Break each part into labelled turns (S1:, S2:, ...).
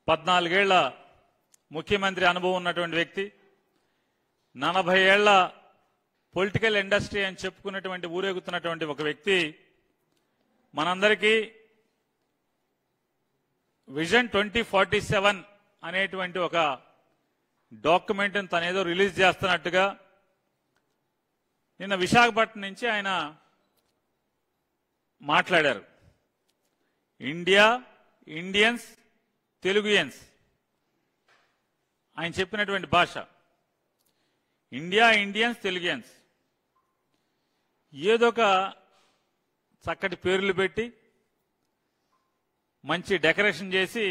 S1: పద్నాలుగేళ్ల ముఖ్యమంత్రి అనుభవం ఉన్నటువంటి వ్యక్తి నలభై ఏళ్ల పొలిటికల్ ఇండస్ట్రీ అని చెప్పుకున్నటువంటి ఊరేగుతున్నటువంటి ఒక వ్యక్తి మనందరికీ విజన్ ట్వంటీ ఫార్టీ సెవెన్ అనేటువంటి ఒక డాక్యుమెంట్ని తనేదో రిలీజ్ చేస్తున్నట్టుగా నిన్న విశాఖపట్నం నుంచి ఆయన మాట్లాడారు ఇండియా ఇండియన్స్ తెలుగుయన్స్ ఆయన చెప్పినటువంటి భాష ఇండియా ఇండియన్స్ తెలుగియన్స్ ఏదొక చక్కటి పేర్లు పెట్టి మంచి డెకరేషన్ చేసి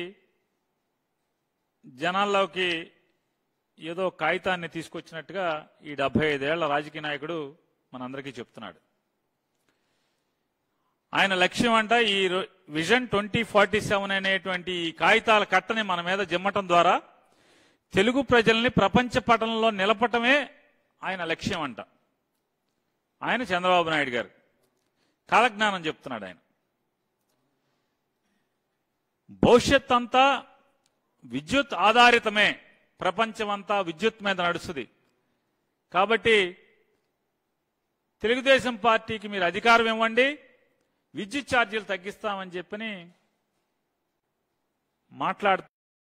S1: జనాల్లోకి ఏదో కాగితాన్ని తీసుకొచ్చినట్టుగా ఈ డెబ్బై ఐదేళ్ల రాజకీయ నాయకుడు మనందరికీ చెప్తున్నాడు ఆయన లక్ష్యం అంట ఈ రో- విజన్ ట్వంటీ ఫార్టీ సెవెన్ అనేటువంటి ఈ కాగితాల కట్టని మన మీద జిమ్మటం ద్వారా తెలుగు ప్రజల్ని ప్రపంచ పటంలో నిలపటమే ఆయన లక్ష్యం అంట ఆయన చంద్రబాబు నాయుడు గారు కాలజ్ఞానం చెప్తున్నాడు ఆయన భవిష్యత్ అంతా విద్యుత్ ఆధారితమే ప్రపంచమంతా విద్యుత్ మీద నడుస్తుంది కాబట్టి తెలుగుదేశం పార్టీకి మీరు అధికారం ఇవ్వండి విద్యుత్ ఛార్జీలు తగ్గిస్తామని చెప్పని మాట్లాడు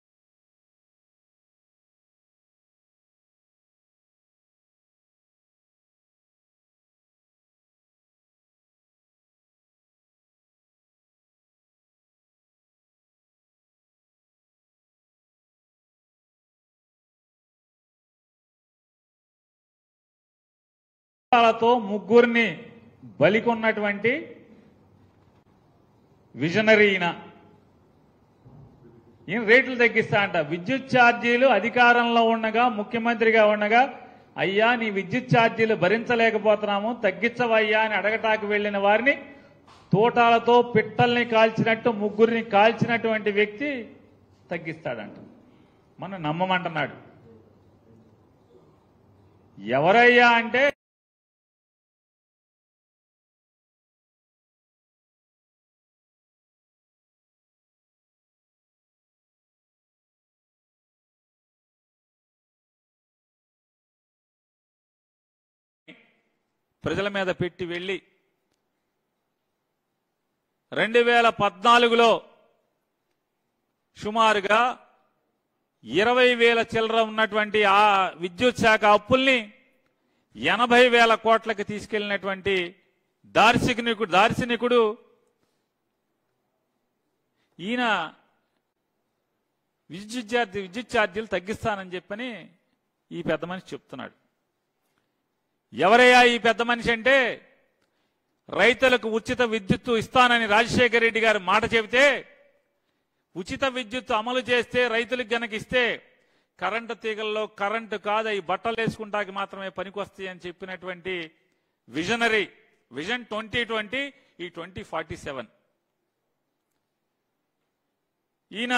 S1: తో ముగ్గురిని బలికొన్నటువంటి విజనరీ ఈయన ఈయన రేట్లు తగ్గిస్తా అంట విద్యుత్ ఛార్జీలు అధికారంలో ఉండగా ముఖ్యమంత్రిగా ఉండగా అయ్యా నీ విద్యుత్ ఛార్జీలు భరించలేకపోతున్నాము తగ్గించవయ్యా అని అడగటానికి వెళ్లిన వారిని తోటాలతో పిట్టల్ని కాల్చినట్టు ముగ్గురిని కాల్చినటువంటి వ్యక్తి తగ్గిస్తాడంట మనం నమ్మమంటున్నాడు ఎవరయ్యా అంటే ప్రజల మీద పెట్టి వెళ్ళి రెండు వేల పద్నాలుగులో సుమారుగా ఇరవై వేల చిల్లర ఉన్నటువంటి ఆ విద్యుత్ శాఖ అప్పుల్ని ఎనభై వేల కోట్లకి తీసుకెళ్లినటువంటి దార్శనికుడు దార్శనికుడు ఈయన విద్యుత్ ఛార్జీ విద్యుత్ ఛార్జీలు తగ్గిస్తానని చెప్పని ఈ పెద్ద మనిషి చెప్తున్నాడు ఎవరయ్యా ఈ పెద్ద మనిషి అంటే రైతులకు ఉచిత విద్యుత్తు ఇస్తానని రాజశేఖర రెడ్డి గారు మాట చెబితే ఉచిత విద్యుత్తు అమలు చేస్తే రైతులకు గనక ఇస్తే కరెంటు తీగల్లో కరెంటు కాదు ఈ బట్టలు వేసుకుంటాకి మాత్రమే పనికొస్తాయి అని చెప్పినటువంటి విజనరీ విజన్ ట్వంటీ ట్వంటీ ఈ ట్వంటీ ఫార్టీ సెవెన్ ఈయన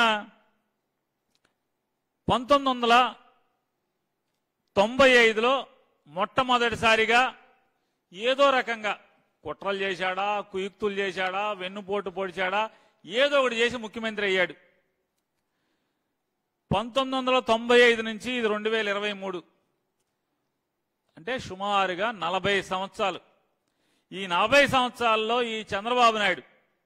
S1: పంతొమ్మిది వందల తొంభై ఐదులో మొట్టమొదటిసారిగా ఏదో రకంగా కుట్రలు చేశాడా కుయుక్తులు చేశాడా వెన్నుపోటు పొడిచాడా ఏదో ఒకటి చేసి ముఖ్యమంత్రి అయ్యాడు పంతొమ్మిది వందల తొంభై ఐదు నుంచి ఇది రెండు వేల ఇరవై మూడు అంటే సుమారుగా నలభై సంవత్సరాలు ఈ నలభై సంవత్సరాల్లో ఈ చంద్రబాబు నాయుడు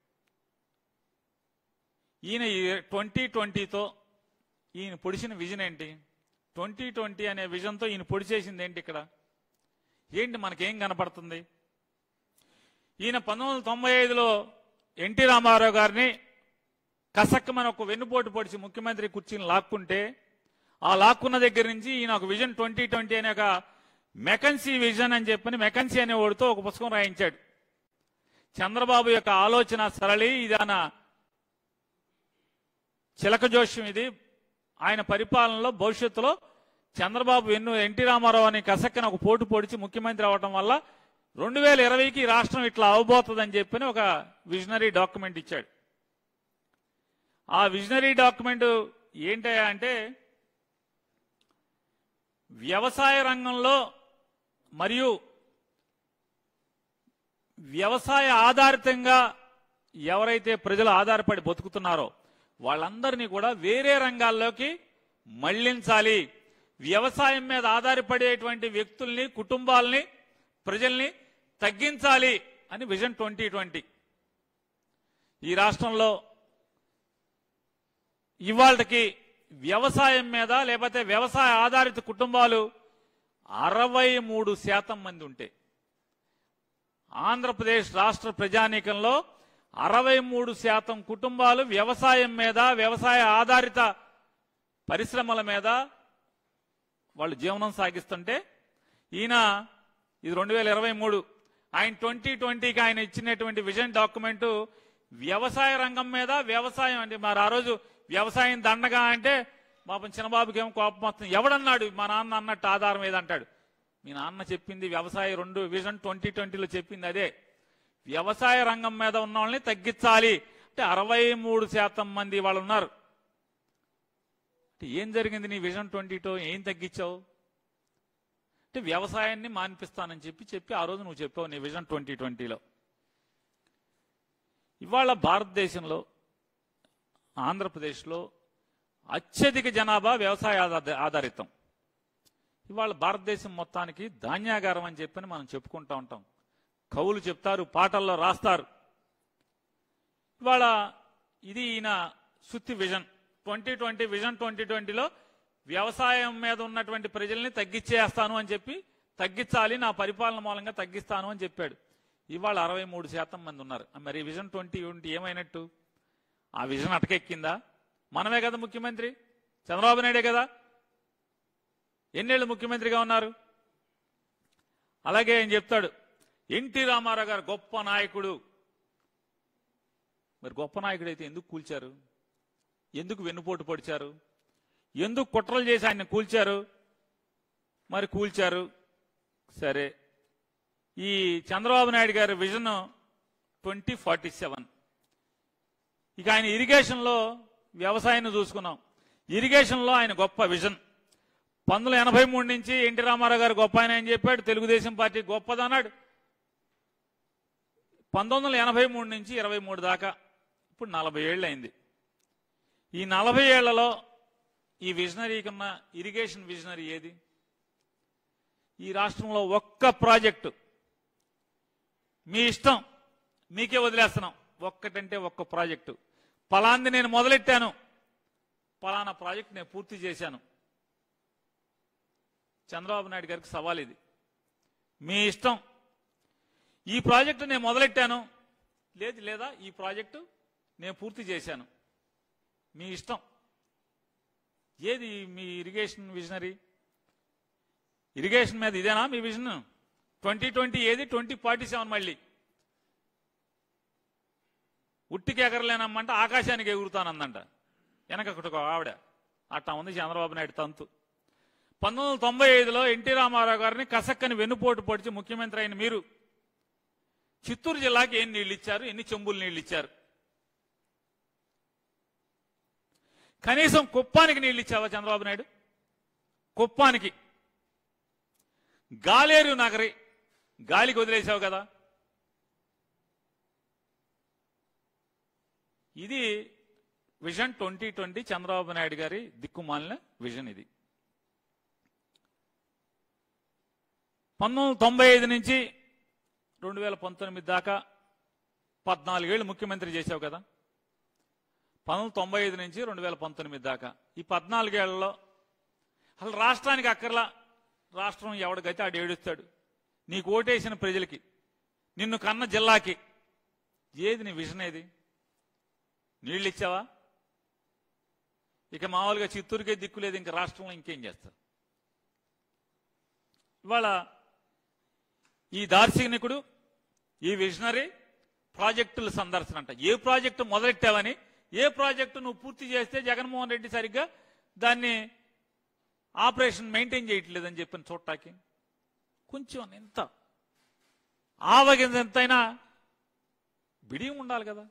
S1: ఈయన ట్వంటీ ట్వంటీతో ఈయన పొడిచిన విజన్ ఏంటి ట్వంటీ ట్వంటీ అనే విజన్తో ఈయన పొడిచేసింది ఏంటి ఇక్కడ ఏంటి మనకేం కనపడుతుంది ఈయన పంతొమ్మిది వందల తొంభై ఐదులో ఎన్టీ రామారావు గారిని కసక్కమని ఒక వెన్నుపోటు పొడిచి ముఖ్యమంత్రి కుర్చీని లాక్కుంటే ఆ లాక్కున్న దగ్గర నుంచి ఈయన ఒక విజన్ ట్వంటీ ట్వంటీ అనే ఒక మెకన్సీ విజన్ అని చెప్పని మెకన్సీ అనే వాడితో ఒక పుస్తకం రాయించాడు చంద్రబాబు యొక్క ఆలోచన సరళి ఇదాన చిలక జోష్యం ఇది ఆయన పరిపాలనలో భవిష్యత్తులో చంద్రబాబు ఎన్ను ఎన్టీ రామారావు అని కసక్కన ఒక పోటు పొడిచి ముఖ్యమంత్రి అవడం వల్ల రెండు వేల ఇరవైకి ఈ రాష్ట్రం ఇట్లా అవబోతుందని చెప్పని ఒక విజనరీ డాక్యుమెంట్ ఇచ్చాడు ఆ విజనరీ డాక్యుమెంట్ ఏంటయ్యా అంటే వ్యవసాయ రంగంలో మరియు వ్యవసాయ ఆధారితంగా ఎవరైతే ప్రజలు ఆధారపడి బతుకుతున్నారో వాళ్ళందరినీ కూడా వేరే రంగాల్లోకి మళ్లించాలి వ్యవసాయం మీద ఆధారపడేటువంటి వ్యక్తుల్ని కుటుంబాలని ప్రజల్ని తగ్గించాలి అని విజన్ ట్వంటీ ట్వంటీ ఈ రాష్ట్రంలో ఇవాళకి వ్యవసాయం మీద లేకపోతే వ్యవసాయ ఆధారిత కుటుంబాలు అరవై మూడు శాతం మంది ఉంటే ఆంధ్రప్రదేశ్ రాష్ట్ర ప్రజానీకంలో అరవై మూడు శాతం కుటుంబాలు వ్యవసాయం మీద వ్యవసాయ ఆధారిత పరిశ్రమల మీద వాళ్ళు జీవనం సాగిస్తుంటే ఈయన ఇది రెండు వేల ఇరవై మూడు ఆయన ట్వంటీ ట్వంటీకి ఆయన ఇచ్చినటువంటి విజన్ డాక్యుమెంటు వ్యవసాయ రంగం మీద వ్యవసాయం అంటే మరి ఆ రోజు వ్యవసాయం దండగా అంటే పాపం చిన్నబాబుకి ఏమో కోపం వస్తుంది ఎవడన్నాడు మా నాన్న అన్నట్టు ఆధారం ఏదంటాడు మీ నాన్న చెప్పింది వ్యవసాయ రెండు విజన్ ట్వంటీ ట్వంటీలో చెప్పింది అదే వ్యవసాయ రంగం మీద ఉన్న వాళ్ళని తగ్గించాలి అంటే అరవై మూడు శాతం మంది వాళ్ళు ఉన్నారు అంటే ఏం జరిగింది నీ విజన్ ట్వంటీతో ఏం తగ్గించావు అంటే వ్యవసాయాన్ని మాన్పిస్తానని చెప్పి చెప్పి ఆ రోజు నువ్వు చెప్పావు నీ విజన్ ట్వంటీ ట్వంటీలో ఇవాళ భారతదేశంలో ఆంధ్రప్రదేశ్లో అత్యధిక జనాభా వ్యవసాయ ఆధార- ఆధారితం ఇవాళ భారతదేశం మొత్తానికి ధాన్యాగారం అని చెప్పని మనం చెప్పుకుంటా ఉంటాం కవులు చెప్తారు పాటల్లో రాస్తారు ఇవాళ ఇది ఈయన సుత్తి vision twenty twenty vision twenty ట్వంటీలో వ్యవసాయం మీద ఉన్నటువంటి ప్రజల్ని తగ్గించేస్తాను అని చెప్పి తగ్గించాలి నా పరిపాలన మూలంగా తగ్గిస్తాను అని చెప్పాడు ఇవాళ అరవై మూడు శాతం మంది ఉన్నారు మరి విజన్ ట్వంటీ ట్వంటీ ఏమైనట్టు ఆ విజన్ అటకెక్కిందా మనమే కదా ముఖ్యమంత్రి చంద్రబాబు నాయుడే కదా ఎన్నేళ్ళు ముఖ్యమంత్రిగా ఉన్నారు అలాగే ఆయన చెప్తాడు ఎన్టీ రామారావు గారు గొప్ప నాయకుడు మరి గొప్ప నాయకుడు అయితే ఎందుకు కూల్చారు ఎందుకు వెన్నుపోటు పొడిచారు ఎందుకు కుట్రలు చేసి ఆయన కూల్చారు మరి కూల్చారు సరే ఈ చంద్రబాబు నాయుడు గారి విజన్ ట్వంటీ ఫార్టీ సెవెన్ ఇక ఆయన ఇరిగేషన్లో వ్యవసాయాన్ని చూసుకున్నాం ఇరిగేషన్లో ఆయన గొప్ప విజన్ పంతొమ్మిది ఎనభై మూడు నుంచి ఎన్టీ రామారావు గారు గొప్ప ఆయన అని చెప్పాడు తెలుగుదేశం పార్టీ గొప్పదన్నాడు పంతొమ్మిది వందల ఎనభై మూడు నుంచి ఇరవై మూడు దాకా ఇప్పుడు నలభై ఏళ్ళు అయింది ఈ నలభై ఏళ్లలో ఈ విజనరీకి ఉన్న ఇరిగేషన్ విజనరీ ఏది ఈ రాష్ట్రంలో ఒక్క ప్రాజెక్టు మీ ఇష్టం మీకే వదిలేస్తున్నాం ఒక్కటంటే ఒక్క ప్రాజెక్టు పలాంది నేను మొదలెట్టాను పలానా ప్రాజెక్ట్ నేను పూర్తి చేశాను చంద్రబాబు నాయుడు గారికి సవాల్ ఇది మీ ఇష్టం ఈ ప్రాజెక్టు నేను మొదలెట్టాను లేదు లేదా ఈ ప్రాజెక్టు నేను పూర్తి చేశాను మీ ఇష్టం ఏది మీ ఇరిగేషన్ విజనరీ ఇరిగేషన్ మీద ఇదేనా మీ విజన్ ట్వంటీ ట్వంటీ ఏది ట్వంటీ ఫార్టీ సెవెన్ మళ్ళీ ఉట్టికి ఎగరలేనమ్మంటే ఆకాశానికి ఎగురుతానందంట వెనకక్కడికి ఒక ఆవిడ అట్టా ఉంది చంద్రబాబు నాయుడు తంతు పంతొమ్మిది వందల తొంభై ఐదులో ఎన్టీ రామారావు గారిని కసక్కని వెన్నుపోటు పొడిచి ముఖ్యమంత్రి అయిన మీరు చిత్తూరు జిల్లాకి ఎన్ని నీళ్లు ఇచ్చారు ఎన్ని చెంబులు నీళ్లు ఇచ్చారు కనీసం కుప్పానికి నీళ్లు ఇచ్చావా చంద్రబాబు నాయుడు కుప్పానికి గాలేరు నగరి గాలికి వదిలేసావు కదా ఇది vision twenty twenty Chandrababu Naidu గారి దిక్కుమాలిన విజన్ ఇది పంతొమ్మిది వందల తొంభై ఐదు నుంచి రెండు వేల పంతొమ్మిది దాకా పద్నాలుగేళ్ళు ముఖ్యమంత్రి చేశావు కదా పంతొమ్మిది వందల తొంభై ఐదు నుంచి రెండు వేల పంతొమ్మిది దాకా ఈ పద్నాలుగేళ్లలో అసలు రాష్ట్రానికి అక్కర్లా రాష్ట్రం ఎవడికైతే ఆడు ఏడుస్తాడు నీకు ఓటేసిన ప్రజలకి నిన్ను కన్న జిల్లాకి ఏది నీ విజన్ ఏది నీళ్ళు ఇచ్చావా ఇక మామూలుగా చిత్తూరుకే దిక్కు లేదు ఇంకా రాష్ట్రంలో ఇంకేం చేస్తారు ఇవాళ ఈ దార్శనికుడు ఈ విజనరీ ప్రాజెక్టుల సందర్శన అంట ఏ ప్రాజెక్టు మొదలెట్టావని ఏ ప్రాజెక్టు నువ్వు పూర్తి చేస్తే జగన్మోహన్ రెడ్డి సరిగ్గా దాన్ని ఆపరేషన్ మెయింటైన్ చేయట్లేదని చెప్పిన చూడటానికి కొంచెం ఎంత ఆవగింజ ఎంతైనా బిడియం ఉండాలి కదా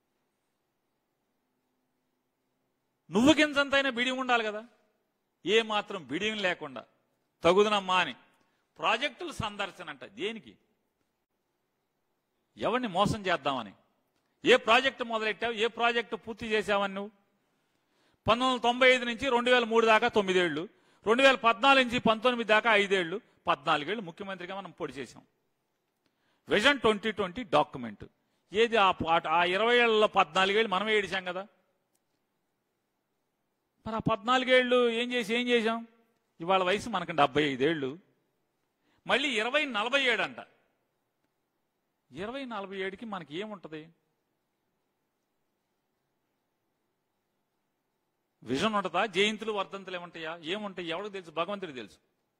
S1: నువ్వు గింజంతైనా బిడియం ఉండాలి కదా ఏ మాత్రం బిడియం లేకుండా తగుదనమ్మా అని ప్రాజెక్టుల సందర్శన అంట దేనికి ఎవరిని మోసం చేద్దామని ఏ ప్రాజెక్టు మొదలెట్టావు ఏ ప్రాజెక్టు పూర్తి చేశావని నువ్వు పంతొమ్మిది వందల తొంభై ఐదు నుంచి రెండు వేల మూడు దాకా తొమ్మిదేళ్లు రెండు వేల పద్నాలుగు నుంచి పంతొమ్మిది దాకా ఐదేళ్లు పద్నాలుగేళ్లు ముఖ్యమంత్రిగా మనం పొడి చేసాం విజన్ ట్వంటీ ట్వంటీ డాక్యుమెంట్ ఏది ఆ పా- ఆ ఇరవై ఏళ్ళలో పద్నాలుగేళ్ళు మనమే ఏడిచాం కదా మరి ఆ పద్నాలుగేళ్ళు ఏం చేసి ఏం చేశాం ఇవాళ వయసు మనకు డెబ్బై ఐదేళ్ళు మళ్ళీ ఇరవై నలభై ఏడు అంట ఇరవై నలభై ఏడుకి మనకి ఏముంటది విజన్ ఉంటుందా జయంతులు వర్ధంతులు ఏముంటాయా ఏముంటాయి ఎవరికి తెలుసు భగవంతుడికి తెలుసు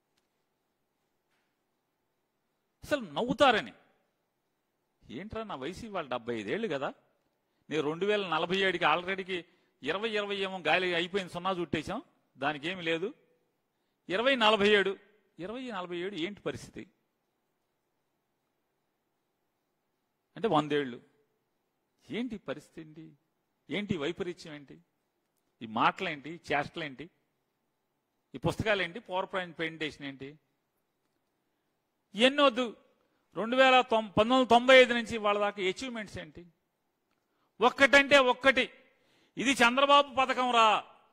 S1: అసలు నవ్వుతారని ఏంట్రా నా వయసు ఇవాళ డెబ్బై ఐదేళ్ళు కదా నేను రెండు వేల నలభై ఏడుకి ఆల్రెడీకి ఇరవై ఇరవై ఏమో గాలి అయిపోయింది సున్నా చుట్టేశాం దానికి ఏమి లేదు ఇరవై నలభై ఏడు ఇరవై నలభై ఏడు ఏంటి పరిస్థితి అంటే వందేళ్ళు ఏంటి పరిస్థితి ఏంటి ఏంటి వైపరీత్యం ఏంటి ఈ మాటలేంటి చేష్టలేంటి ఈ పుస్తకాలేంటి పవర్ పాయింట్ ప్రెజెంటేషన్ ఏంటి ఇవన్నీ వద్దు రెండు వేల తొం పంతొమ్మిది వందల తొంభై ఐదు నుంచి వాళ్ళ దాకా అచీవ్మెంట్స్ ఏంటి ఒక్కటంటే ఒక్కటి ఇది చంద్రబాబు పథకం రా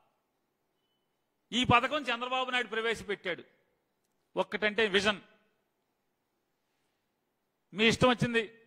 S1: ఈ పథకం చంద్రబాబు నాయుడు ప్రవేశపెట్టాడు ఒక్కటంటే విజన్ మీ ఇష్టం వచ్చింది